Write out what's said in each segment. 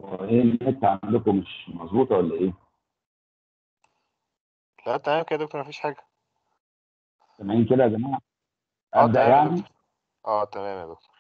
هو ايه النت عندكم مش مظبوطه ولا ايه؟ لا تمام كده يا دكتور مفيش حاجة سامعين كده يا جماعه؟ اه ابدا تمام يا يعني؟ دكتور اه تمام يا دكتور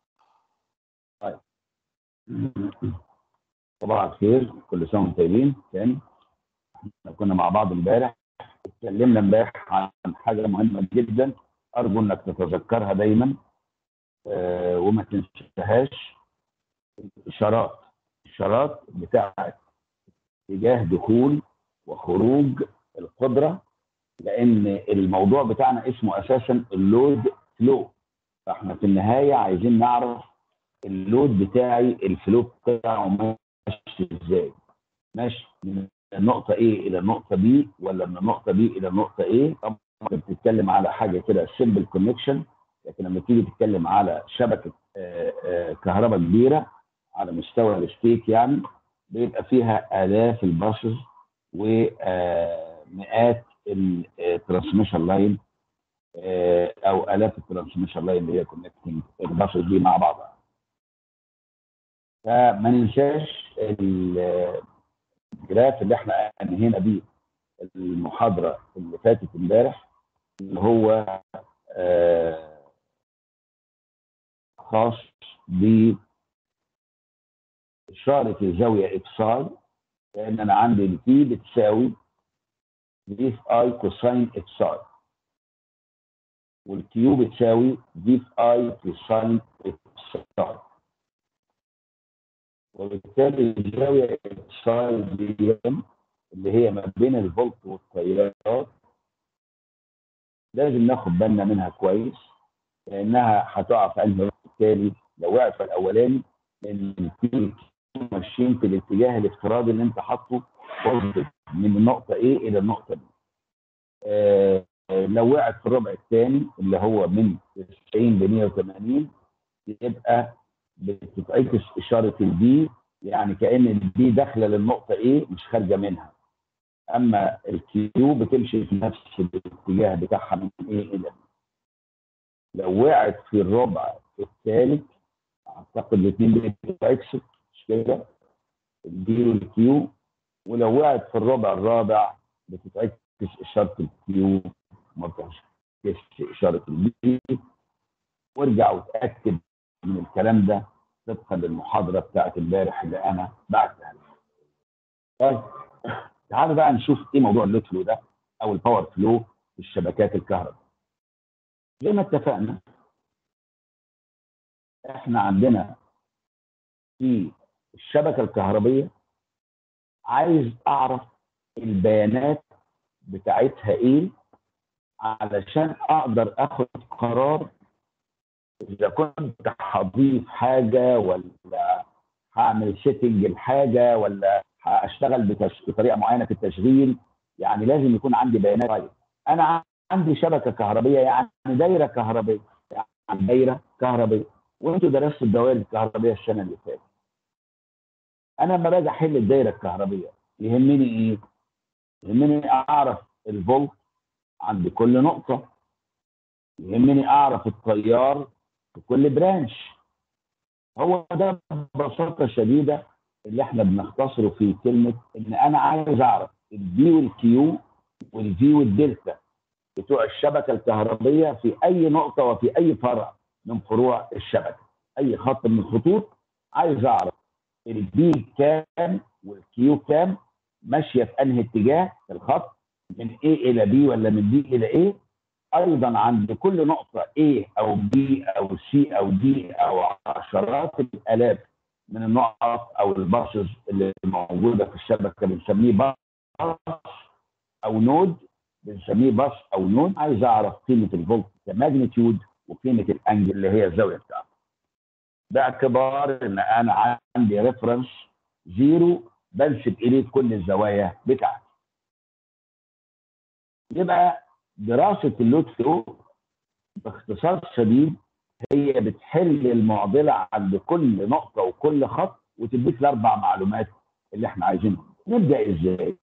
صباح الخير كل سنه وانتم طيبين تاني احنا كنا مع بعض امبارح اتكلمنا امبارح عن حاجه مهمه جدا ارجو انك تتذكرها دايما آه وما تنساهاش الاشارات الاشارات بتاعت اتجاه دخول وخروج القدره لان الموضوع بتاعنا اسمه اساسا اللود فلو فاحنا في النهايه عايزين نعرف اللود بتاعي الفلو بتاعه ماشي ازاي ماشي من النقطة A إلى النقطة B ولا من النقطة B إلى النقطة A طبعا بتتكلم على حاجة كده سمبل كونكشن لكن لما تيجي تتكلم على شبكة آه، آه، كهرباء كبيرة على مستوى الستيت يعني بيبقى فيها آلاف الباسز ومئات الترانسميشن لاين او الاف الترانسميشن لاين اللي هي كونكتنج الباسز دي مع بعضها فما ننساش ال- الجراف اللي احنا انهينا بيه المحاضره اللي فاتت امبارح اللي هو آه، خاص بإشارة الزاوية إكساي لأن أنا عندي البي بتساوي في في اي كوساين إكساي والكيو بتساوي في في اي كوساين إكساي وبالتالي الزاوية إكساي دي اللي هي ما بين الفولت والتيار لازم ناخد بالنا منها كويس لانها هتقع في انهي وقت التالي لو وقعت في الاولاني ان الكيو ماشيين في الاتجاه الافتراضي اللي انت حاطه positive من النقطه A الى النقطه B. آه لو وقعت في الربع الثاني اللي هو من 90 ل 180 يبقى بتتعكس اشاره البي يعني كان البي داخله للنقطه A مش خارجه منها. اما الكيو بتمشي في نفس الاتجاه بتاعها من A الى B. لو وقعت في الربع الثالث اعتقد الاثنين بيتعكسوا مش كده البي والكيو ولو وقعت في الربع الرابع بتتعكس اشاره الكيو ما بتعكسش اشاره البي وارجع وتاكد من الكلام ده طبقا للمحاضره بتاعت امبارح اللي انا بعتها لك. طيب تعالوا بقى نشوف ايه موضوع اللود فلو ده او الباور فلو في الشبكات الكهرباء زي ما اتفقنا احنا عندنا في الشبكه الكهربيه عايز اعرف البيانات بتاعتها ايه علشان اقدر اخد قرار اذا كنت هضيف حاجه ولا هعمل سيتنج لحاجه ولا هشتغل بتش... بطريقه معينه في التشغيل يعني لازم يكون عندي بيانات طيب انا عندي شبكه كهربيه يعني دايره كهربيه يعني دايره كهربيه وانتوا درستوا الدوائر الكهربيه السنه اللي فاتت انا لما باجي احل الدايره الكهربيه يهمني ايه؟ يهمني اعرف الفولت عند كل نقطه يهمني اعرف التيار في كل برانش هو ده ببساطه شديده اللي احنا بنختصره في كلمه ان انا عايز اعرف البي والكيو والفي والدلتا بتوع الشبكه الكهربيه في اي نقطه وفي اي فرع من فروع الشبكه اي خط من الخطوط عايز اعرف البي كام والكيو كام ماشيه في انهي اتجاه في الخط من A الى B ولا من B الى A ايضا عند كل نقطه A او B او C او D او عشرات الالاف من النقط او الباسز اللي موجوده في الشبكه بنسميه باص او نود بنسميه باص او نود عايز اعرف قيمه الفولت كماجنتيود وقيمه الانجل اللي هي الزاويه بتاعته باعتبار ان انا عندي ريفرنس زيرو بنسب اليه كل الزوايا بتاعتي يبقى دراسه اللود فلو باختصار شديد هي بتحل المعضله عند كل نقطه وكل خط وتديك الاربع معلومات اللي احنا عايزينهم نبدا ازاي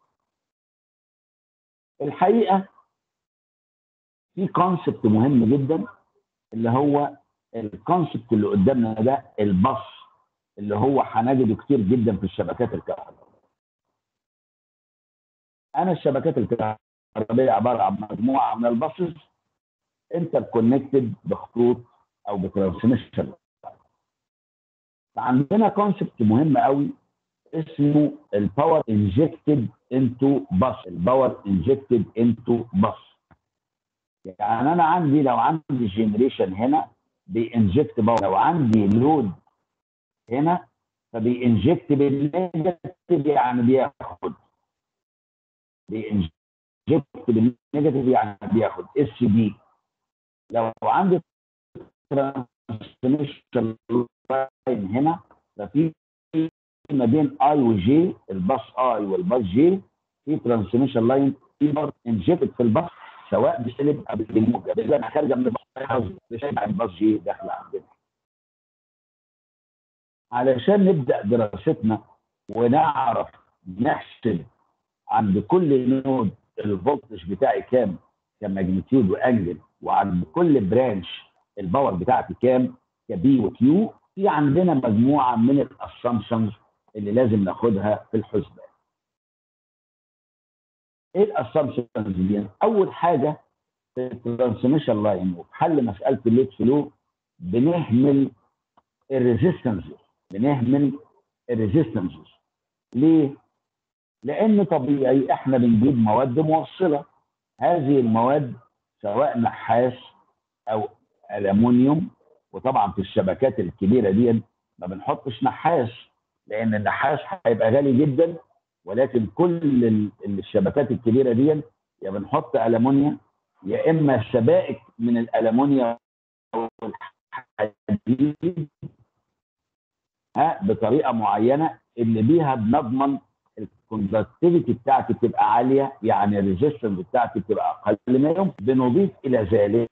الحقيقه في كونسبت مهم جدا اللي هو الكونسبت اللي قدامنا ده الباص اللي هو هنجده كتير جدا في الشبكات الكهربائيه انا الشبكات الكهربائيه عباره عن مجموعه من الباصز انتر كونكتد بخطوط او بترانسميشن فعندنا كونسبت مهم قوي اسمه الباور انجكتد انتو باص الباور انجكتد انتو باص يعني انا عندي لو عندي جنريشن هنا بينجكت باور لو عندي لود هنا فبينجكت بالنيجاتيف يعني بياخد بينجكت بالنيجاتيف يعني بياخد اس دي لو عندي ترانسميشن لاين هنا ففي ما بين اي وجي الباص اي والباص جي في ترانسميشن لاين في انجكت في الباص سواء بسلب او بالموجب اذا خارجه من الباص شايف الباص جي داخله عندنا علشان نبدا دراستنا ونعرف نحسب عند كل نود الفولتج بتاعي كام كماجنتيود وانجل وعند كل برانش الباور بتاعتي كام كبي وكيو في عندنا مجموعه من الاسامبشنز اللي لازم ناخدها في الحسبان. ايه الاسامبشنز دي؟ اول حاجه في الترانسميشن لاين وفي حل مساله الليد فلو بنهمل الريزيستنسز بنهمل الريزيستنسز ليه؟ لان طبيعي احنا بنجيب مواد موصله هذه المواد سواء نحاس او الومنيوم وطبعا في الشبكات الكبيره دي ما بنحطش نحاس لان النحاس هيبقى غالي جدا ولكن كل الشبكات الكبيره دي يا بنحط المونيا يا اما شبائك من الالمونيا والحديد ها بطريقه معينه اللي بيها بنضمن الكوندكتيفيتي بتاعتي بتبقى عاليه يعني الريزيستنس بتاعتي بتبقى اقل ما يمكن بنضيف الى ذلك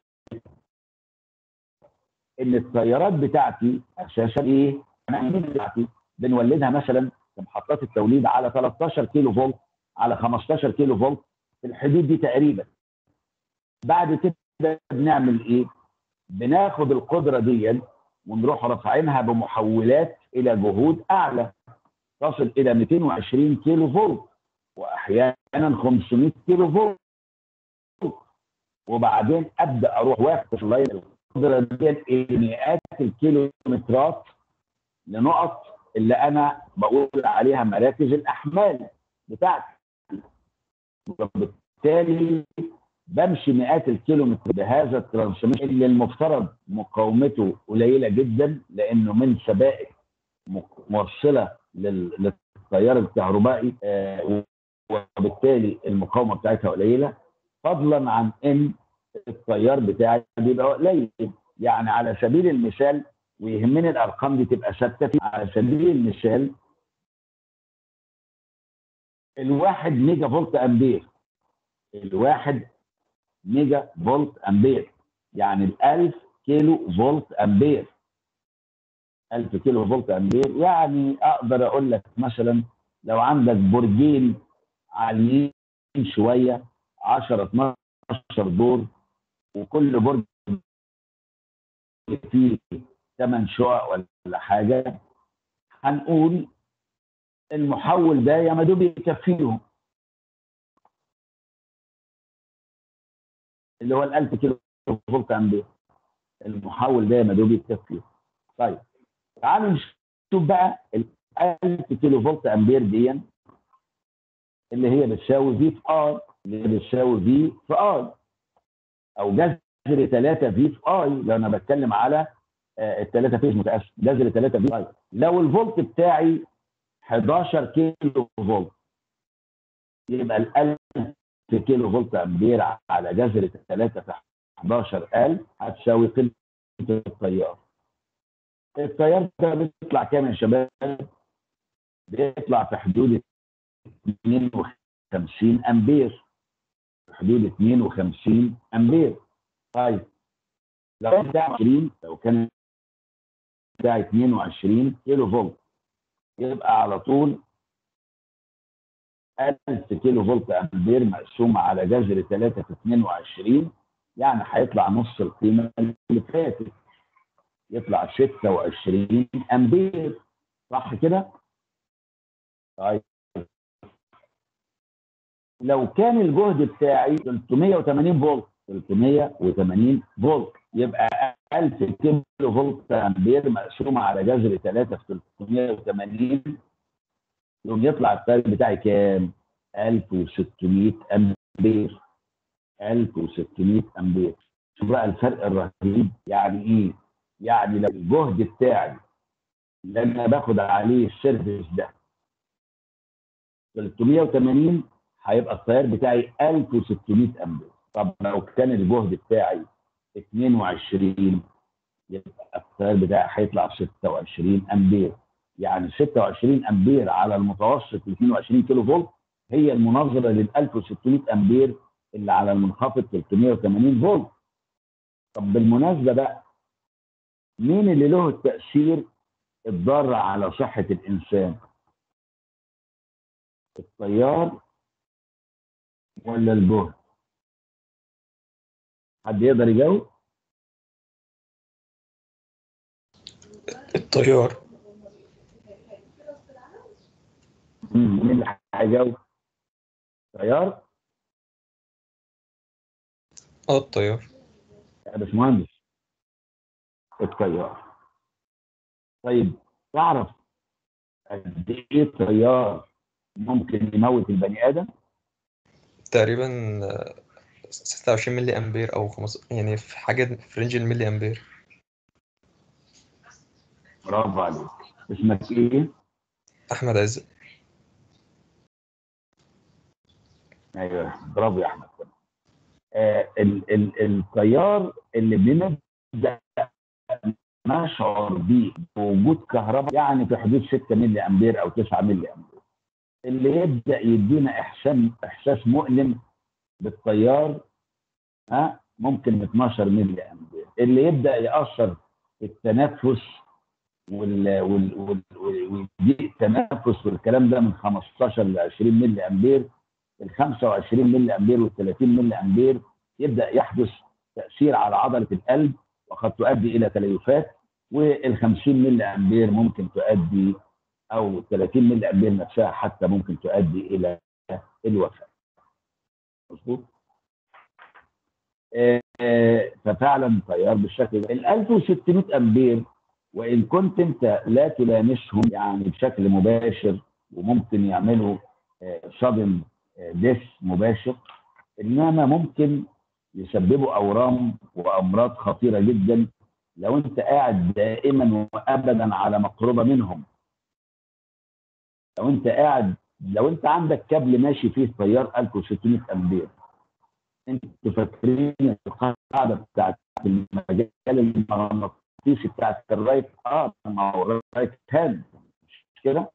ان التيارات بتاعتي اساسا ايه؟ انا بتاعتي بنولدها مثلا في محطات التوليد على 13 كيلو فولت على 15 كيلو فولت في الحدود دي تقريبا. بعد كده بنعمل ايه؟ بناخد القدره دي ونروح رافعينها بمحولات الى جهود اعلى تصل الى 220 كيلو فولت واحيانا 500 كيلو فولت وبعدين ابدا اروح واخد اللاين القدره دي مئات الكيلومترات لنقط اللي انا بقول عليها مراكز الاحمال بتاعتي وبالتالي بمشي مئات الكيلومتر بهذا الترانسميشن اللي المفترض مقاومته قليله جدا لانه من سبائك موصله للتيار الكهربائي آه وبالتالي المقاومه بتاعتها قليله فضلا عن ان التيار بتاعي بيبقى قليل يعني على سبيل المثال ويهمني الارقام دي تبقى ثابته على سبيل المثال الواحد ميجا فولت امبير الواحد ميجا فولت امبير يعني ال 1000 كيلو فولت امبير 1000 كيلو فولت امبير يعني اقدر اقول لك مثلا لو عندك برجين عاليين شويه 10 12 دور وكل برج فيه 8 شقق ولا حاجه هنقول المحول ده يا مدوب يكفيهم اللي هو ال 1000 كيلو فولت امبير المحول ده يا مدوب يكفيهم طيب تعالوا نشوف بقى ال 1000 كيلو فولت امبير دي اللي هي بتساوي في في ار اللي هي بتساوي في في ار او جذر 3 في في اي لو انا بتكلم على الثلاثه فيز متاسف جذر 3 في اي لو الفولت بتاعي 11 كيلو فولت يبقى ال 1000 كيلو فولت امبير على جذر 3 في 11000 هتساوي قيمه التيار التيار ده بيطلع كام يا شباب؟ بيطلع في حدود 52 امبير في حدود 52 امبير طيب لو ده 20 لو كان ده 22 كيلو فولت يبقى على طول 1000 كيلو فولت امبير مقسوم على جذر 3 في 22 يعني هيطلع نص القيمه اللي فاتت يطلع 26 امبير صح كده؟ طيب لو كان الجهد بتاعي 380 فولت 380 فولت يبقى 1000 كيلو فولت امبير مقسوم على جذر 3 في 380 يقوم يطلع التيار بتاعي كام؟ 1600 امبير 1600 امبير شوف بقى الفرق الرهيب يعني ايه؟ يعني لو الجهد بتاعي اللي انا باخد عليه السيرفيس ده 380 هيبقى التيار بتاعي 1600 امبير طب لو كان الجهد بتاعي 22 يبقى التيار بتاعي هيطلع 26 امبير يعني 26 امبير على المتوسط 22 كيلو فولت هي المناظره لل 1600 امبير اللي على المنخفض 380 فولت طب بالمناسبه بقى مين اللي له التاثير الضار على صحه الانسان؟ التيار ولا الجهد؟ حد يقدر يجاوب؟ التيار مم، مين اللي هيجاوب؟ تيار؟ اه التيار يا باشمهندس التيار طيب تعرف قد ايه التيار ممكن يموت البني ادم؟ تقريبا آه، 26 ملي امبير او 5 يعني في حاجه في رينج الملي امبير برافو عليك اسمك ايه؟ احمد عز ايوه برافو يا احمد آه ال ال التيار اللي بنبدا نشعر بيه بوجود كهرباء يعني في حدود 6 ملي امبير او 9 ملي امبير اللي يبدا يدينا احساس احساس مؤلم بالتيار ها ممكن 12 ملي امبير اللي يبدا ياثر في التنفس وال وال وال وال- ويديك التنفس والكلام ده من 15 ل 20 ملي امبير ال 25 ملي امبير وال 30 ملي امبير يبدا يحدث تاثير على عضله القلب وقد تؤدي الى تليفات وال 50 ملي امبير ممكن تؤدي او 30 ملي امبير نفسها حتى ممكن تؤدي الى الوفاه. مظبوط؟ آه، آه، ففعلا تيار بالشكل ده ال 1600 امبير وان كنت انت لا تلامسهم يعني بشكل مباشر وممكن يعملوا صدم ديس مباشر انما ممكن يسببوا اورام وامراض خطيره جدا لو انت قاعد دائما وابدا على مقربه منهم لو انت قاعد لو انت عندك كابل ماشي فيه تيار 1600 امبير انتوا فاكرين القاعده بتاعت المجال المغناطيسي بتاعت الرايت اه ما هو الرايت هاند مش كده؟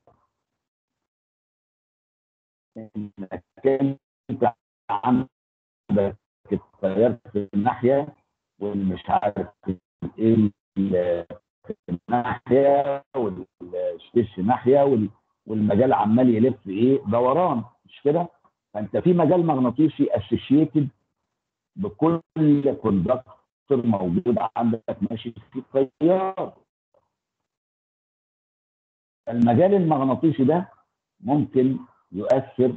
انك انت عندك التيار في الناحيه والمش عارف ايه ال- في الناحيه والشيش في ناحيه وال- والمجال عمال يلف ايه دوران مش كده؟ فانت في مجال مغناطيسي اسوشيتد بكل كوندكتور موجود عندك ماشي في التيار المجال المغناطيسي ده ممكن يؤثر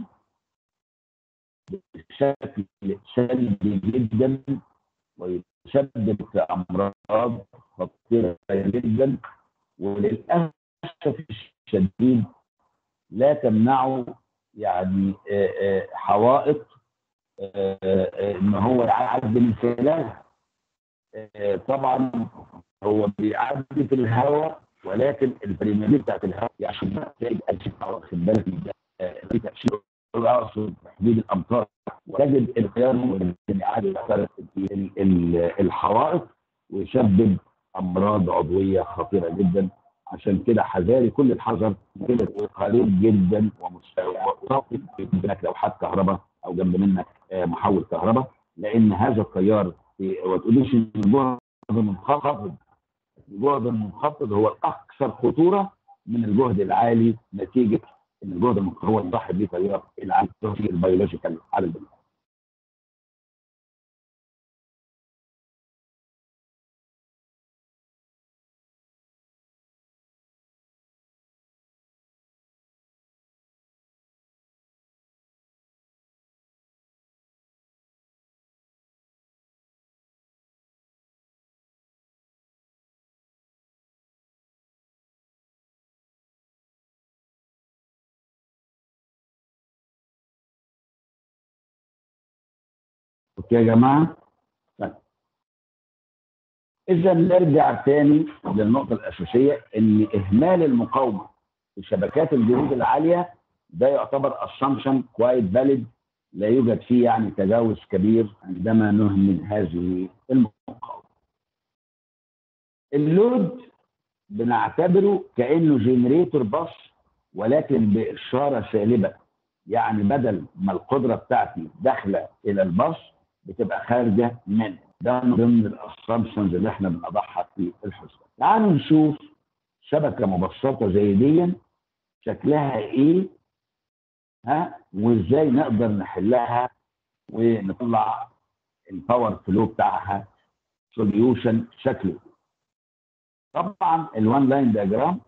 بشكل سلبي جدا ويسبب في امراض خطيره جدا وللاسف الشديد لا تمنعه يعني آه، آه، حوائط آه، آه، ان هو يعدي من خلالها آه، طبعا هو بيعدي في الهواء ولكن البريمير بتاعت الهواء يعني عشان ما تلاقي تأثير واخد بالك من ده آه، في تأثير اقصد تحديد الامطار وتجد الخيار ممكن يعادل ال- ال- الحوائط ويسبب امراض عضويه خطيره جدا عشان كده حذاري كل الحذر كده قليل جدا ومستوى وطاقه جنبك لو حد كهرباء او جنب منك آه، محول كهرباء لان هذا التيار في- وما تقوليش ان الجهد منخفض الجهد المنخفض هو الاكثر خطوره من الجهد العالي نتيجه ان الجهد المنخفض هو صاحب ليه تيار العالي البيولوجيكال على البني اوكي يا جماعه طيب اذا نرجع تاني للنقطه الاساسيه ان اهمال المقاومه في شبكات الجهود العاليه ده يعتبر اسامبشن كوايت فاليد لا يوجد فيه يعني تجاوز كبير عندما نهمل هذه المقاومه. اللود بنعتبره كانه جنريتور بس ولكن باشاره سالبه يعني بدل ما القدره بتاعتي داخله الى الباص بتبقى خارجه منه ده من ضمن الاسامبشنز اللي احنا بنضعها في الحسبان. تعالوا نشوف شبكه مبسطه زي دي شكلها ايه ها وازاي نقدر نحلها ونطلع الباور فلو بتاعها سوليوشن شكله طبعا الوان لاين دياجرام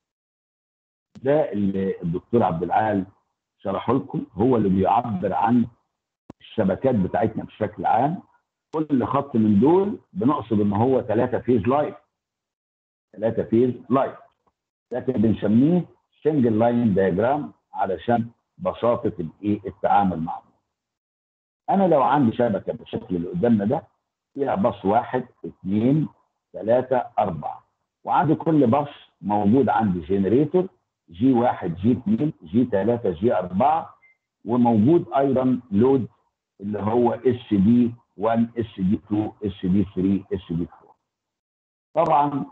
ده اللي الدكتور عبد العال شرحه لكم هو اللي بيعبر عن الشبكات بتاعتنا بشكل عام كل خط من دول بنقصد ان هو ثلاثه فيز لايف ثلاثه فيز لايف لكن بنسميه سنجل لاين دياجرام علشان بساطه الايه التعامل معه. انا لو عندي شبكه بالشكل اللي قدامنا ده فيها باص واحد اثنين ثلاثه اربعه وعندي كل باص موجود عندي جنريتور جي واحد جي اثنين جي ثلاثه جي اربعه وموجود ايضا لود اللي هو اس دي 1 اس دي 2 اس دي 3 اس دي 4 طبعا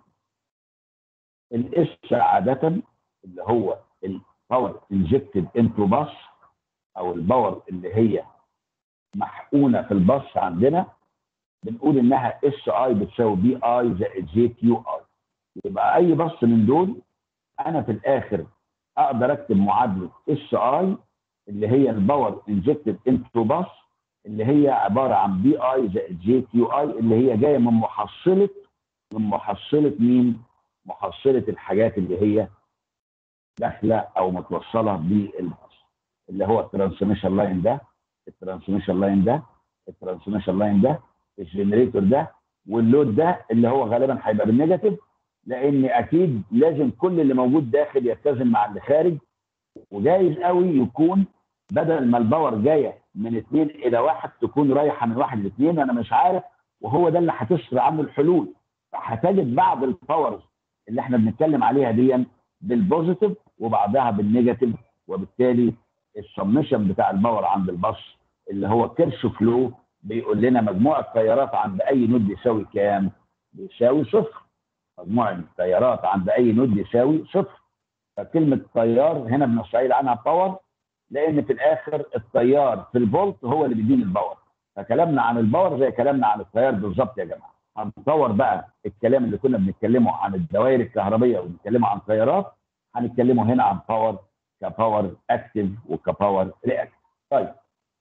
الاس عاده اللي هو الباور انجكتد انتو باص او الباور اللي هي محقونه في الباص عندنا بنقول انها اس اي بتساوي بي اي زائد جي كيو اي يبقى اي باص من دول انا في الاخر اقدر اكتب معادله اس اي اللي هي الباور انجكتد انتو باص اللي هي عباره عن بي اي زائد جي كيو اي اللي هي جايه من محصله من محصله مين؟ محصله الحاجات اللي هي داخله او متوصله بالباص اللي هو الترانسميشن لاين ده الترانسميشن لاين ده الترانسميشن لاين ده الجنريتور ده واللود ده اللي هو غالبا هيبقى بالنيجاتيف لان اكيد لازم كل اللي موجود داخل يتزن مع اللي خارج وجايز قوي يكون بدل ما الباور جايه من اثنين الى واحد تكون رايحه من واحد لاثنين انا مش عارف وهو ده اللي هتسرع عنه الحلول فهتجد بعض الباورز اللي احنا بنتكلم عليها دي بالبوزيتيف وبعدها بالنيجاتيف وبالتالي السمشن بتاع الباور عند الباص اللي هو كيرش فلو بيقول لنا مجموع التيارات عند اي نود بيساوي كام؟ بيساوي صفر مجموع التيارات عند اي نود يساوي صفر فكلمه تيار هنا بنستعيد عنها باور لان في الاخر التيار في الفولت هو اللي بيديني الباور فكلامنا عن الباور زي كلامنا عن التيار بالظبط يا جماعه هنطور بقى الكلام اللي كنا بنتكلمه عن الدوائر الكهربيه وبنتكلمه عن تيارات هنتكلمه هنا عن باور كباور اكتف وكباور رياكتف طيب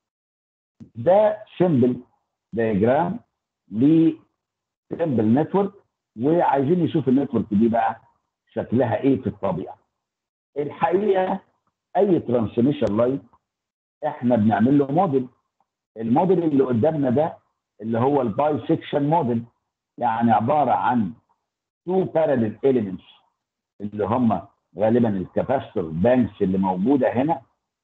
ده سيمبل دياجرام لسيمبل نتورك وعايزين نشوف النتورك دي بقى شكلها ايه في الطبيعه الحقيقه اي ترانسميشن لاين احنا بنعمل له موديل الموديل اللي قدامنا ده اللي هو الباي سيكشن موديل يعني عباره عن تو باراليل اليمنتس اللي هم غالبا الكاباستور بانكس اللي موجوده هنا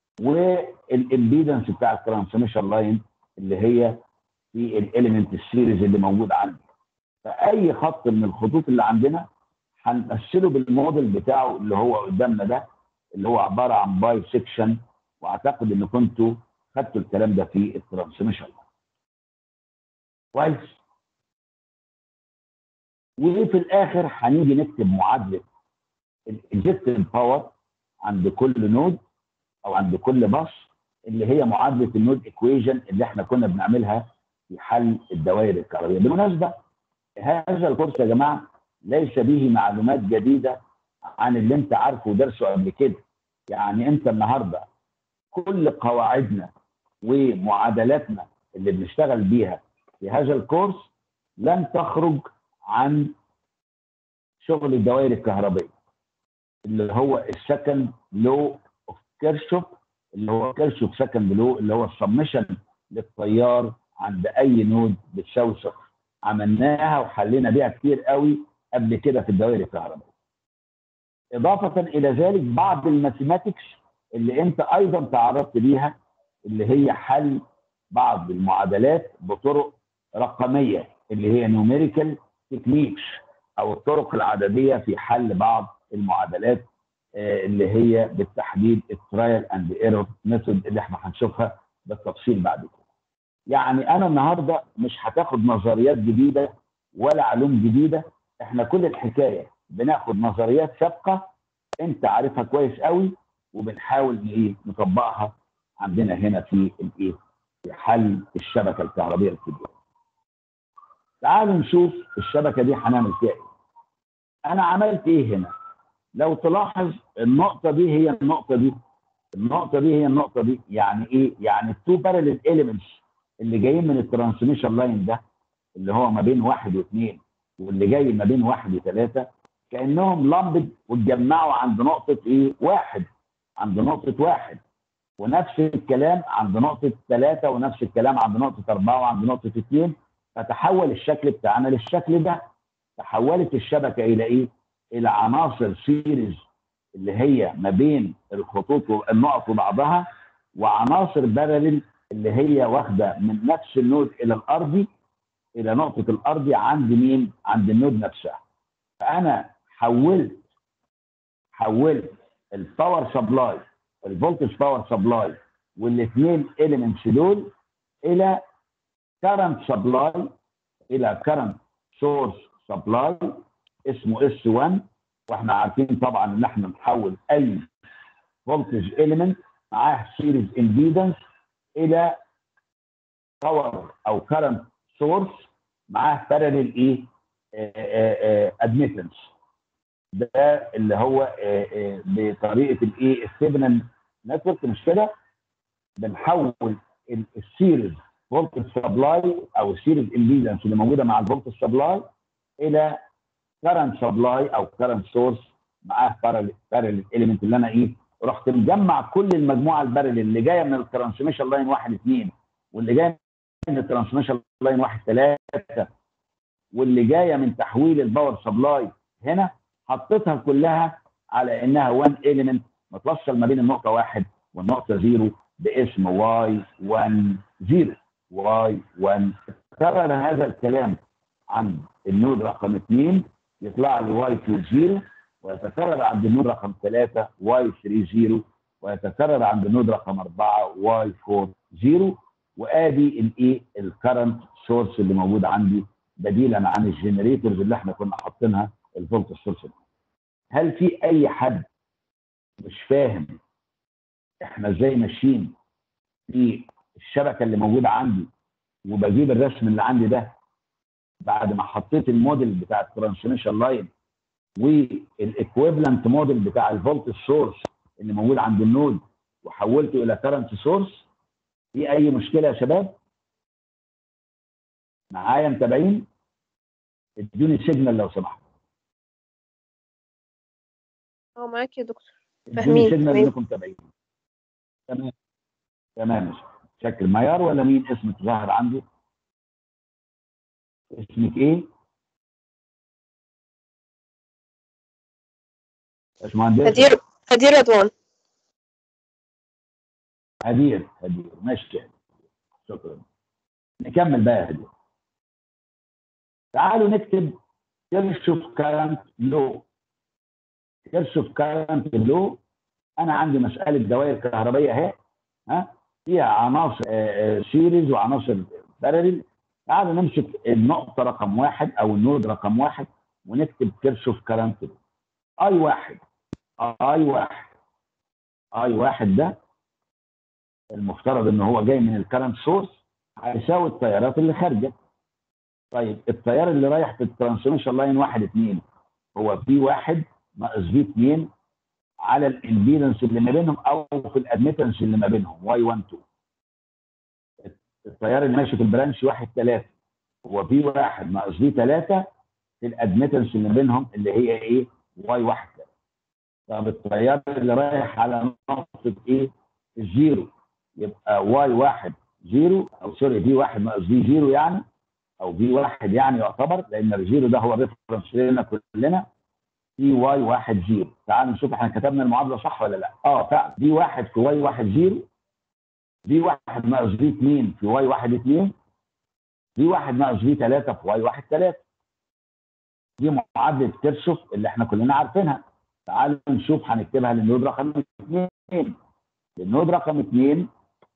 والامبيدنس بتاع الترانسميشن لاين اللي هي في الاليمنت السيريز اللي موجود عندي فاي خط من الخطوط اللي عندنا هنمثله بالموديل بتاعه اللي هو قدامنا ده اللي هو عباره عن باي سيكشن واعتقد ان كنتوا خدتوا الكلام ده في الترانسميشن كويس وفي الاخر هنيجي نكتب معادله الانجكتد باور عند كل نود او عند كل باص اللي هي معادله النود ايكويجن اللي احنا كنا بنعملها في حل الدوائر الكهربائيه بالمناسبه هذا الكورس يا جماعه ليس به معلومات جديده عن اللي انت عارفه ودرسه قبل كده يعني انت النهارده كل قواعدنا ومعادلاتنا اللي بنشتغل بيها في هذا الكورس لن تخرج عن شغل الدوائر الكهربائيه اللي هو السكند لو اوف كيرشوف اللي هو كيرشوف سكند لو اللي هو السمشن للتيار عند اي نود بتساوي صفر عملناها وحلينا بيها كتير قوي قبل كده في الدوائر الكهربائيه اضافه الى ذلك بعض الماثيماتكس اللي انت ايضا تعرضت ليها اللي هي حل بعض المعادلات بطرق رقميه اللي هي نيوميريكال تكنيكس او الطرق العدديه في حل بعض المعادلات آه، اللي هي بالتحديد الترايل اند ايرور ميثود اللي احنا هنشوفها بالتفصيل بعد كده. يعني انا النهارده مش هتاخد نظريات جديده ولا علوم جديده احنا كل الحكايه بناخد نظريات سابقه انت عارفها كويس قوي وبنحاول ن- ايه نطبقها عندنا هنا في الايه في حل الشبكه الكهربائيه الكبيره. تعالوا نشوف الشبكه دي هنعمل فيها ايه. انا عملت ايه هنا؟ لو تلاحظ النقطه دي هي النقطه دي النقطه دي هي النقطه دي يعني ايه؟ يعني التو بارلل اليمنتس اللي جايين من الترانسميشن لاين ده اللي هو ما بين واحد واثنين واللي جاي ما بين واحد وثلاثه كانهم لمبد واتجمعوا عند نقطه ايه؟ واحد عند نقطه واحد ونفس الكلام عند نقطه ثلاثه ونفس الكلام عند نقطه اربعه وعند نقطه اثنين فتحول الشكل بتاعنا للشكل ده تحولت الشبكه الى ايه؟ الى عناصر سيريز اللي هي ما بين الخطوط والنقط وبعضها وعناصر بارلل اللي هي واخده من نفس النود الى الارضي الى نقطه الارضي عند مين؟ عند النود نفسها. فانا حولت حولت الباور سبلاي الفولتج باور سبلاي والاثنين اليمنتس دول الى كرنت سبلاي الى كرنت سورس سبلاي اسمه اس 1 واحنا عارفين طبعا ان احنا نحول اي فولتج اليمنت معاه سيريز امبيدنس الى باور او كرنت سورس معاه بارلل ايه ادميتنس ده اللي هو آه، آه، بطريقه الايه السيجنال نتورك مش كده بنحول ال- السيريز فولتج سبلاي او السيريز امبيدنس اللي موجوده مع الفولتج سبلاي الى كرنت سبلاي او كرنت سورس معاه بارل اليمنت اللي انا ايه رحت مجمع كل المجموعه البارل اللي جايه من الترانسميشن لاين 1 2 واللي جايه من الترانسميشن لاين 1 3 واللي جايه من تحويل الباور سبلاي هنا حطيتها كلها على انها 1 اليمنت متوصل ما بين النقطه 1 والنقطه 0 باسم واي 1 0 واي 1 كرر هذا الكلام عند النود رقم 2 يطلع لي واي 2 0 ويتكرر عند النود رقم 3 واي 3 0 ويتكرر عند النود رقم 4 واي 4 0 وادي الايه الكرنت سورس اللي موجود عندي بديلا عن الجنريتورز اللي احنا كنا حاطينها الفولت سورس هل في اي حد مش فاهم احنا ازاي ماشيين في الشبكه اللي موجوده عندي وبجيب الرسم اللي عندي ده بعد ما حطيت الموديل بتاع الترانسميشن لاين والايكويفالنت موديل بتاع الفولت سورس اللي موجود عند النود وحولته الى كرنت سورس في اي مشكله يا شباب معايا متابعين ادوني سيجنال لو سمحت اه معاك يا دكتور ادوني فاهمين، سيجنال فاهمين. انكم متابعين تمام تمام يا شباب. شكل معيار ولا مين اسمك ظاهر عندي اسمك ايه باشمهندس هدير هدير رضوان هدير هدير ماشي يعني. شكرا نكمل بقى يا هدير تعالوا نكتب كيرشوف كارنت لو كيرشوف كارنت لو انا عندي مساله دوائر كهربائيه اهي ها فيها عناصر سيريز وعناصر بارلل تعالوا نمسك النقطه رقم واحد او النود رقم واحد ونكتب كيرشوف كارنت لو اي واحد اي واحد اي واحد ده المفترض ان هو جاي من الكرنت سورس هيساوي التيارات اللي خارجه طيب التيار اللي رايح في الترانسميشن لاين 1 2 هو في واحد ناقص في 2 على الامبيدنس اللي ما بينهم او في الادميتنس اللي ما بينهم واي 1 2 التيار اللي ماشي في البرانش 1 3 هو في واحد ناقص في 3 في الادميتنس اللي بينهم اللي هي ايه واي 1 3 طب التيار اللي رايح على نقطه ايه الزيرو يبقى واي 1 0 او سوري في 1 ناقص في 0 يعني او في 1 يعني يعتبر لان الزيرو ده هو الريفرنس لنا كلنا في واي 1 0 تعالوا نشوف احنا كتبنا المعادله صح ولا لا اه فعلا في 1 في واي 1 0 في واحد ناقص في 2 في واي واحد 2 في واحد ناقص في 3 في واي واحد 3 دي معادله كيرشوف اللي احنا كلنا عارفينها تعالوا نشوف هنكتبها للنود رقم 2 للنود رقم 2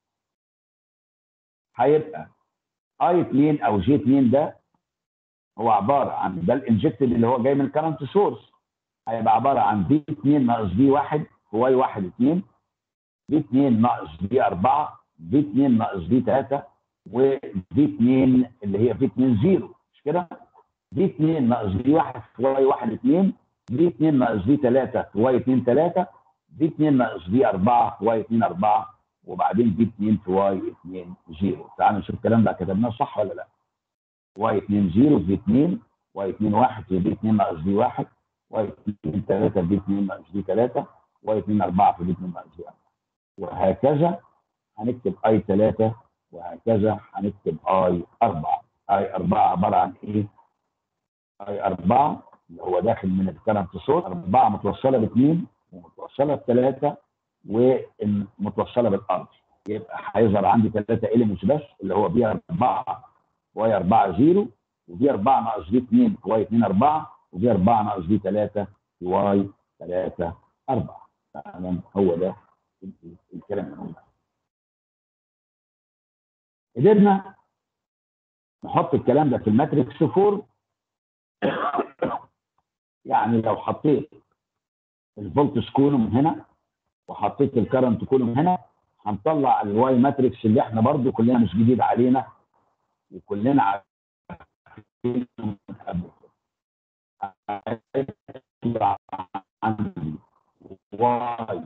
هيبقى اي 2 او جي 2 ده هو عباره عن ده الانجكتد اللي هو جاي من الكرنت سورس هيبقى عباره عن في 2 ناقص في 1 في واي 1 2 في 2 ناقص في 4 في 2 ناقص في 3 وفي 2 اللي هي في 2 0 مش كده؟ في 2 ناقص في 1 في واي 1 2 في 2 ناقص في 3 في واي 2 3 في 2 ناقص في 4 في واي 2 4 وبعدين في 2 في واي 2 0 تعالوا نشوف الكلام ده كتبناه صح ولا لا؟ واي 2 0 في 2 واي 2 1 في في 2 ناقص في 1 واي 2 3 في 2 ناقص في 3 واي 2 4 في في 2 ناقص في 4 وهكذا هنكتب اي 3 وهكذا هنكتب اي 4 اي 4 عباره عن ايه؟ اي 4 اللي هو داخل من الكرنت صوت 4 متوصله باثنين ومتوصله بثلاثه ومتوصله بالارض يبقى هيظهر عندي ثلاثه اليمنتس بس اللي هو بي 4 واي 4 0 وبي 4 ناقص بي 2 في واي 2 4 وبي 4 ناقص بي 3 في واي 3 4 تمام هو ده الكلام اللي قلناه قدرنا نحط الكلام ده في الماتريكس 4 يعني لو حطيت الفولتس كولوم هنا وحطيت الكرنت كولوم هنا هنطلع الواي ماتريكس اللي احنا برضو كلنا مش جديد علينا وكلنا عارفين من قبل عندي واي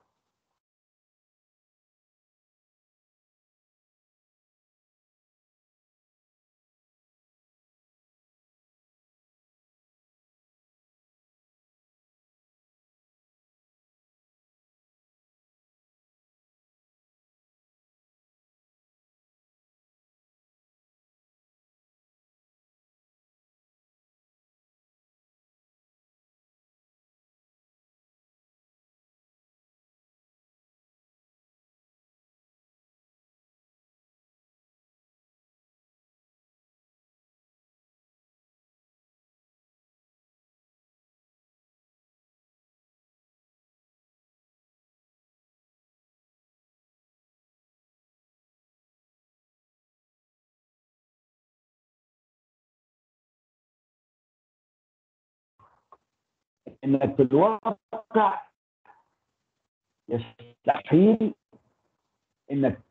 انك في الواقع يستحيل انك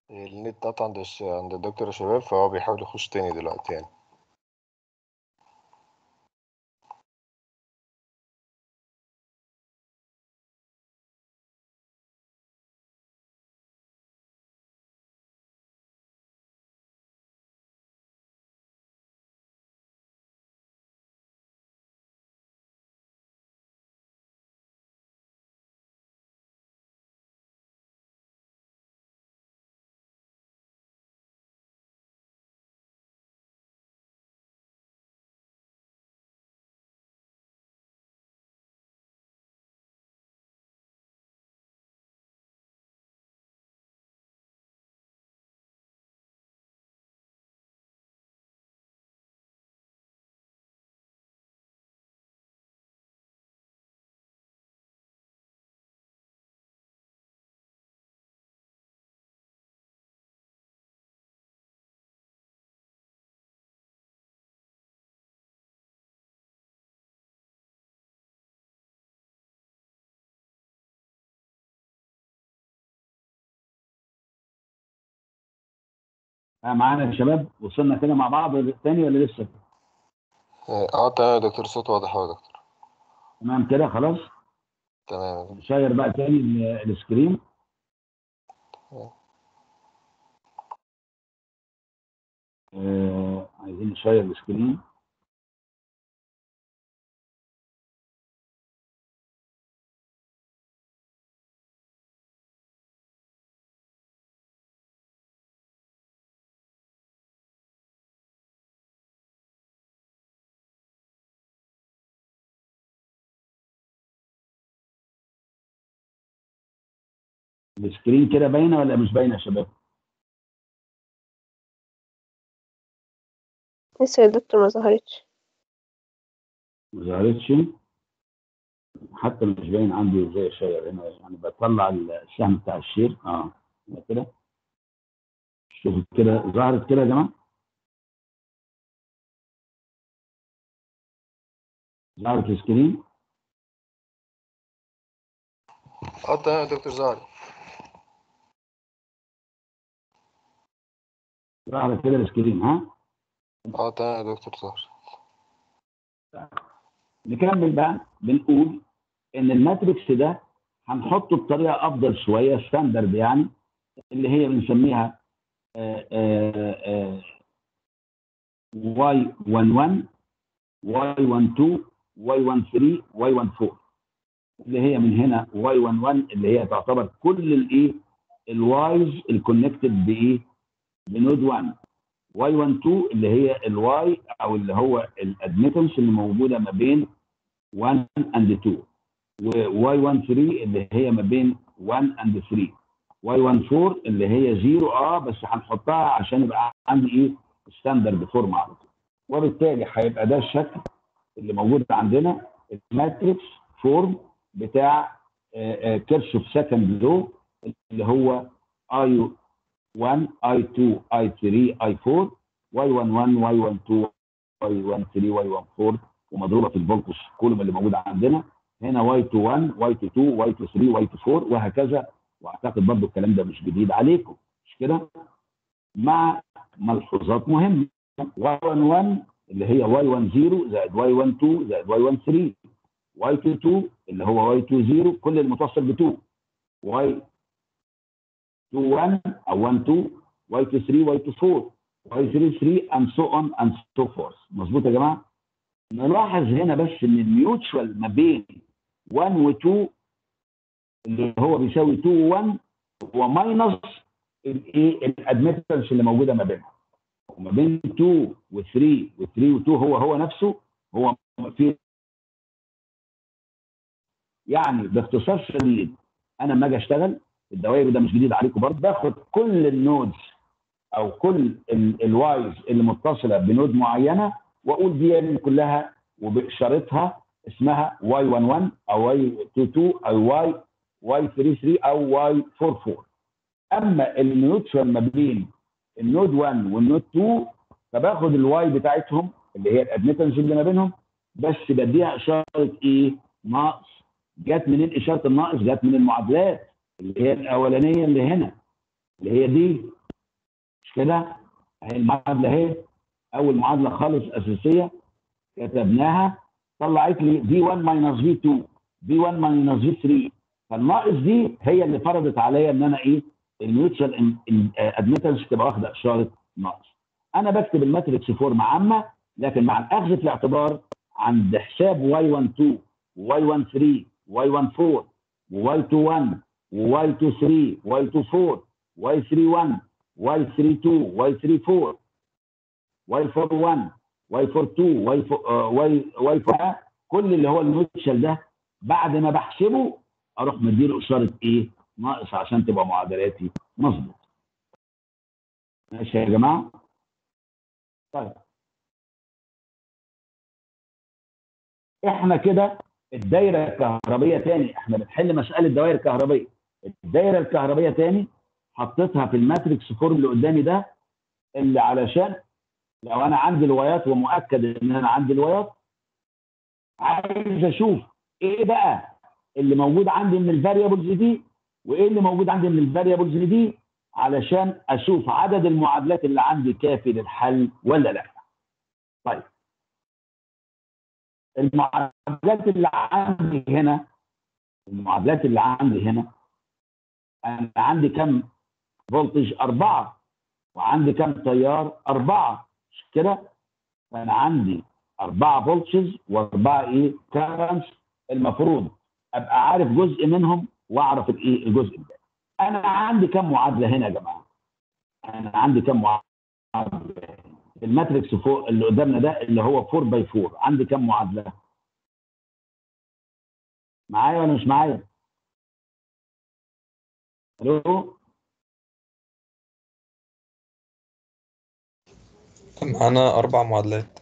النت قطع عند الش... عند الدكتور يا شباب فهو بيحاول يخش تاني دلوقتي يعني آه، معانا يا شباب وصلنا كده مع بعض تاني ولا لسه اه آه، تمام يا دكتور الصوت واضح أهو يا دكتور تمام كده خلاص تمام يا دكتور. نشير بقى تاني ال- السكرين آه عايزين نشير السكرين السكرين كده باينه ولا مش باينه يا شباب؟ لسه يا دكتور ما ظهرتش ما ظهرتش حتى مش باين عندي ازاي اشير هنا يعني بطلع السهم بتاع الشير اه هنا كده شوفوا كده ظهرت كده يا جماعه ظهرت السكرين اه تمام يا دكتور زهري ظهرت كده السكرين ها اه تمام يا دكتور زهري نكمل بقى بنقول ان الماتريكس ده هنحطه بطريقه افضل شويه ستاندرد يعني اللي هي بنسميها واي 11 واي 12 واي 13 واي 14 اللي هي من هنا واي 11 اللي هي تعتبر كل الايه الوايز الكونكتد بايه بنود 1 واي 12 اللي هي الواي او اللي هو الادميتنس اللي موجوده ما بين 1 اند 2 وواي 13 اللي هي ما بين 1 اند 3 واي 14 اللي هي 0 اه بس هنحطها عشان يبقى عندي ايه ستاندرد فورم على طول وبالتالي هيبقى ده الشكل اللي موجود عندنا الماتريكس فورم بتاع كيرشوف سكند لو اللي هو اي 1 اي 2 اي 3 اي 4 واي 1 1 واي 1 2 واي 1 3 واي 1 4 ومضروبه في الفولكس كولوم اللي موجود عندنا هنا واي 2 1 واي 2 2 واي 2 3 واي 2 4 وهكذا واعتقد برضو الكلام ده مش جديد عليكم مش كده مع ملحوظات مهمه واي 1 1 اللي هي واي 1 0 زائد واي 1 2 زائد واي 1 3 واي 2 2 اللي هو واي 2 0 كل المتوصل ب 2 واي 2 1 او 1 2 واي 2 3 واي 2 4 واي 3 3 and so on and so forth مظبوط يا جماعه نلاحظ هنا بس ان الميوتشوال ما بين 1 و 2 اللي هو بيساوي 2 و 1 هو ماينس الايه الادمتنس اللي موجوده ما بينهم وما بين 2 و 3 و 3 و 2 هو هو نفسه هو في يعني باختصار شديد انا لما اجي اشتغل الدوائر ده مش جديد عليكم برضه باخد كل النودز او كل الوايز اللي متصله بنود معينه واقول دي كلها وباشارتها اسمها واي 11 او واي 22 او واي واي 33 او واي 44 اما النيوترال ما بين النود 1 والنود 2 فباخد الواي بتاعتهم اللي هي الادمتنس اللي ما بينهم بس بديها اشاره ايه؟ ناقص جت منين اشاره الناقص؟ جت من المعادلات اللي هي الاولانيه اللي هنا اللي هي دي مش كده اهي المعادله اهي اول معادله خالص اساسيه كتبناها طلعت لي في 1 ماينس في 2 في 1 ماينس في 3 فالناقص دي هي اللي فرضت عليا ان انا ايه الميوتشوال ادميتنس تبقى واخده اشاره ناقص انا بكتب الماتريكس فورم عامه لكن مع الاخذ في الاعتبار عند حساب واي 1 2 واي 1 3 واي 1 4 وواي 2 1 وواي 2 3 واي 2 4 واي 3 1 واي 3 2 واي 3 4 واي 4 1 واي 4 2 واي 4 واي واي 4 كل اللي هو الميوتشال ده بعد ما بحسبه اروح مديله اشاره ايه؟ ناقص عشان تبقى معادلاتي مظبوط. ماشي يا جماعه؟ طيب احنا كده الدايره الكهربيه تاني احنا بنحل مساله دوائر كهربيه الدايره الكهربيه تاني حطيتها في الماتريكس فورم اللي قدامي ده اللي علشان لو انا عندي الوايات ومؤكد ان انا عندي الوايات عايز اشوف ايه بقى اللي موجود عندي من الفاريبلز دي وايه اللي موجود عندي من الفاريبلز دي علشان اشوف عدد المعادلات اللي عندي كافي للحل ولا لا طيب المعادلات اللي عندي هنا المعادلات اللي عندي هنا انا عندي كم فولتج أربعة وعندي كم تيار أربعة مش كده فأنا عندي أربعة فولتجز وأربعة إيه كارنس المفروض أبقى عارف جزء منهم وأعرف الإيه الجزء الباقي أنا عندي كم معادلة هنا يا جماعة أنا عندي كم معادلة الماتريكس فوق اللي قدامنا ده اللي هو 4 باي 4 عندي كم معادلة معايا ولا مش معايا الو معانا أربع معادلات